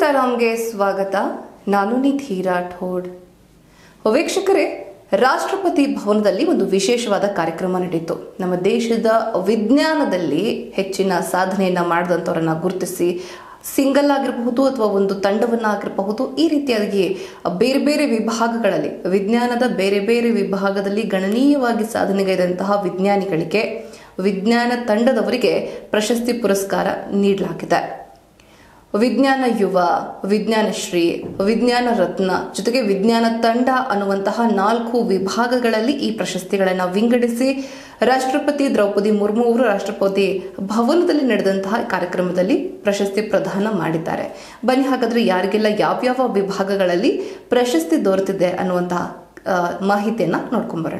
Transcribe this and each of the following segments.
ಸಾರಾಮ್ಗೆ ಸ್ವಾಗತ ನಾನು ನಿಧಿ ರಾಠೋಡ್ ವೀಕ್ಷಕರೇ ರಾಷ್ಟ್ರಪತಿ ಭವನದಲ್ಲಿ ಒಂದು ವಿಶೇಷವಾದ ಕಾರ್ಯಕ್ರಮ ನಡೆಯಿತು ನಮ್ಮ ದೇಶದ ವಿಜ್ಞಾನದಲ್ಲಿ ಹೆಚ್ಚಿನ ಸಾಧನೆಯನ್ನ ಮಾಡಿದಂಥವರನ್ನ ಗುರುತಿಸಿ ಸಿಂಗಲ್ ಆಗಿರಬಹುದು ಅಥವಾ ಒಂದು ತಂಡವನ್ನಾಗಿರಬಹುದು ಈ ರೀತಿಯಾಗಿ ಬೇರೆ ಬೇರೆ ವಿಭಾಗಗಳಲ್ಲಿ ವಿಜ್ಞಾನದ ಬೇರೆ ಬೇರೆ ವಿಭಾಗದಲ್ಲಿ ಗಣನೀಯವಾಗಿ ಸಾಧನೆಗೈದಂತಹ ವಿಜ್ಞಾನಿಗಳಿಗೆ ವಿಜ್ಞಾನ ತಂಡದವರಿಗೆ ಪ್ರಶಸ್ತಿ ಪುರಸ್ಕಾರ ನೀಡಲಾಗಿದೆ ವಿಜ್ಞಾನ ಯುವ ವಿಜ್ಞಾನ ಶ್ರೀ ವಿಜ್ಞಾನ ರತ್ನ ಜೊತೆಗೆ ವಿಜ್ಞಾನ ತಂಡ ಅನ್ನುವಂತಹ ನಾಲ್ಕು ವಿಭಾಗಗಳಲ್ಲಿ ಈ ಪ್ರಶಸ್ತಿಗಳನ್ನು ವಿಂಗಡಿಸಿ ರಾಷ್ಟ್ರಪತಿ ದ್ರೌಪದಿ ಮುರ್ಮು ಅವರು ರಾಷ್ಟ್ರಪತಿ ಭವನದಲ್ಲಿ ನಡೆದಂತಹ ಕಾರ್ಯಕ್ರಮದಲ್ಲಿ ಪ್ರಶಸ್ತಿ ಪ್ರದಾನ ಮಾಡಿದ್ದಾರೆ ಬನ್ನಿ ಹಾಗಾದ್ರೆ ಯಾರಿಗೆಲ್ಲ ಯಾವ್ಯಾವ ವಿಭಾಗಗಳಲ್ಲಿ ಪ್ರಶಸ್ತಿ ದೊರೆತಿದೆ ಅನ್ನುವಂತಹ ಆ, ಮಾಹಿತಿಯನ್ನ ನೋಡ್ಕೊಂಬರೋಣ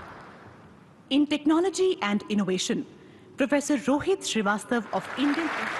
In technology and innovation, Professor Rohit Srivastav of Indian